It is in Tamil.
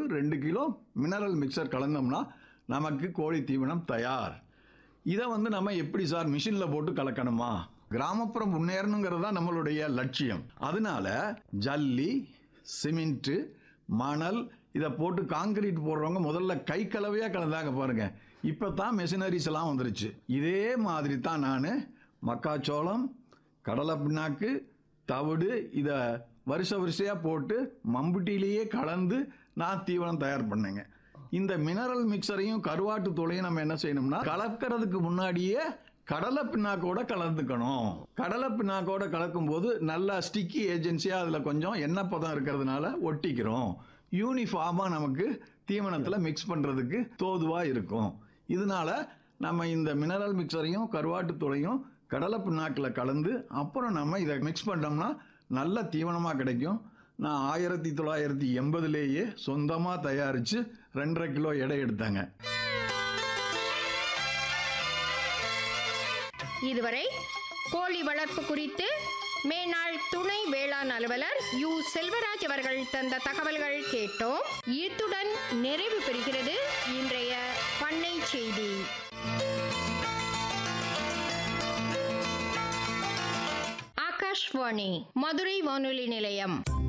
ரெண்டு கிலோ மினரல் மிக்சர் கலந்தோம்னா நமக்கு கோழி தீவனம் தயார் இதை வந்து நம்ம எப்படி சார் மிஷினில் போட்டு கலக்கணுமா கிராமப்புறம் முன்னேறணுங்கிறது தான் நம்மளுடைய லட்சியம் அதனால ஜல்லி சிமெண்ட்டு மணல் இதை போட்டு காங்கிரீட் போடுறவங்க முதல்ல கை கலவையாக கலந்தாங்க பாருங்க இப்போ தான் மெஷினரிஸ் எல்லாம் வந்துருச்சு இதே மாதிரி தான் நான் மக்காச்சோளம் கடலை பிண்ணாக்கு தவிடு இதை வருஷ வரிசையாக போட்டு மம்புட்டிலேயே கலந்து நான் தீவனம் தயார் பண்ணேங்க இந்த மினரல் மிக்சரையும் கருவாட்டு தூளையும் நம்ம என்ன செய்யணும்னா கலக்கிறதுக்கு முன்னாடியே கடலை பிண்ணாக்கோட கலந்துக்கணும் கடலை பிண்ணாக்கோட கலக்கும்போது நல்லா ஸ்டிக்கி ஏஜென்சியாக அதில் கொஞ்சம் எண்ணெய் பதம் இருக்கிறதுனால ஒட்டிக்கிறோம் யூனிஃபார்மாக நமக்கு தீவனத்தில் மிக்ஸ் பண்ணுறதுக்கு தோதுவாக இருக்கும் இதனால நம்ம இந்த மினரல் மிக்சரையும் கருவாட்டு தூளையும் கடலை பிண்ணாக்கில் கலந்து அப்புறம் நம்ம இதை மிக்ஸ் பண்ணோம்னா நல்ல தீவனமாக கிடைக்கும் நான் ஆயிரத்தி தொள்ளாயிரத்தி எண்பதுலேயே சொந்தமாக தயாரித்து ரெண்டரை கிலோ எடை எடுத்தாங்க இதுவரை கோழி வளர்ப்பு குறித்து மேனாள் துணை வேளாண் அலுவலர் யு செல்வராஜ் அவர்கள் தந்த தகவல்கள் கேட்டோம் இத்துடன் நிறைவு பெறுகிறது இன்றைய பண்ணை செய்தி ஆகாஷ்வாணி மதுரை வானொலி நிலையம்